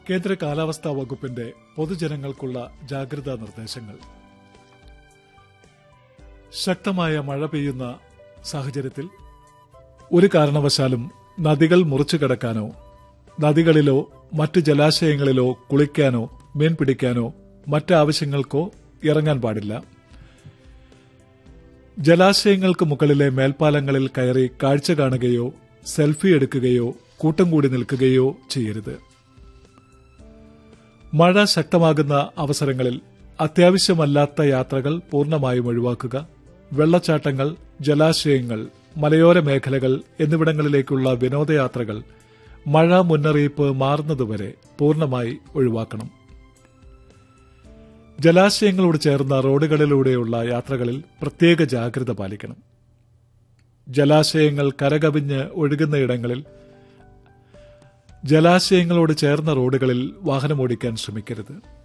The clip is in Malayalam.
കേന്ദ്ര കാലാവസ്ഥാ വകുപ്പിന്റെ പൊതുജനങ്ങൾക്കുള്ള ജാഗ്രതാ നിർദ്ദേശങ്ങൾ ശക്തമായ മഴ പെയ്യുന്ന സാഹചര്യത്തിൽ ഒരു കാരണവശാലും നദികൾ മുറിച്ചു കടക്കാനോ നദികളിലോ മറ്റ് ജലാശയങ്ങളിലോ കുളിക്കാനോ മീൻ പിടിക്കാനോ മറ്റാവശ്യങ്ങൾക്കോ ഇറങ്ങാൻ പാടില്ല ജലാശയങ്ങൾക്ക് മുകളിലെ മേൽപ്പാലങ്ങളിൽ കയറി കാഴ്ച കാണുകയോ സെൽഫി എടുക്കുകയോ കൂട്ടം കൂടി നിൽക്കുകയോ ചെയ്യരുത് മഴ ശക്തമാകുന്ന അവസരങ്ങളിൽ അത്യാവശ്യമല്ലാത്ത യാത്രകൾ പൂർണ്ണമായും ഒഴിവാക്കുക വെള്ളച്ചാട്ടങ്ങൾ ജലാശയങ്ങൾ മലയോര മേഖലകൾ എന്നിവിടങ്ങളിലേക്കുള്ള വിനോദയാത്രകൾ മഴ മുന്നറിയിപ്പ് മാറുന്നതുവരെ പൂർണ്ണമായി ഒഴിവാക്കണം ജലാശയങ്ങളോട് ചേർന്ന റോഡുകളിലൂടെയുള്ള യാത്രകളിൽ പ്രത്യേക ജാഗ്രത പാലിക്കണം ജലാശയങ്ങൾ കരകവിഞ്ഞ് ഒഴുകുന്ന ഇടങ്ങളിൽ ജലാശയങ്ങളോട് ചേർന്ന റോഡുകളിൽ വാഹനമോടിക്കാൻ ശ്രമിക്കരുത്